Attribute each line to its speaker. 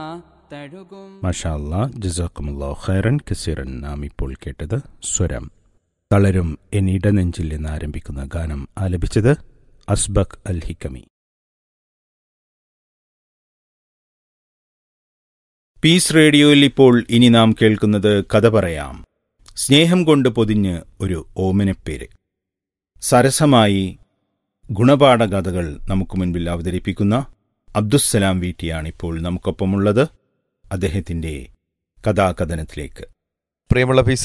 Speaker 1: തഴുകും
Speaker 2: മഷാ അല്ലാ ജസാക്കുമുല്ലാ ഖൈറൻ കസീറൻ നാം ഇപ്പോൾ കേട്ടത് സ്വരം തളരും എന്നിട നെഞ്ചിൽ എന്ന് ആരംഭിക്കുന്ന ഗാനം ആലപിച്ചത് അസ്ബക് അൽ ഹിക്കമി പീസ് റേഡിയോയിൽ ഇപ്പോൾ ഇനി നാം കേൾക്കുന്നത് കഥ പറയാം സ്നേഹം കൊണ്ട് പൊതിഞ്ഞ് ഒരു ഓമനപ്പേര് സരസമായി ഗുണപാഠ കഥകൾ നമുക്ക് മുൻപിൽ അവതരിപ്പിക്കുന്ന അബ്ദുസ്സലാം വീട്ടിയാണ് ഇപ്പോൾ നമുക്കൊപ്പമുള്ളത് അദ്ദേഹത്തിന്റെ കഥാകഥനത്തിലേക്ക്
Speaker 3: പ്രിയമുള്ള പി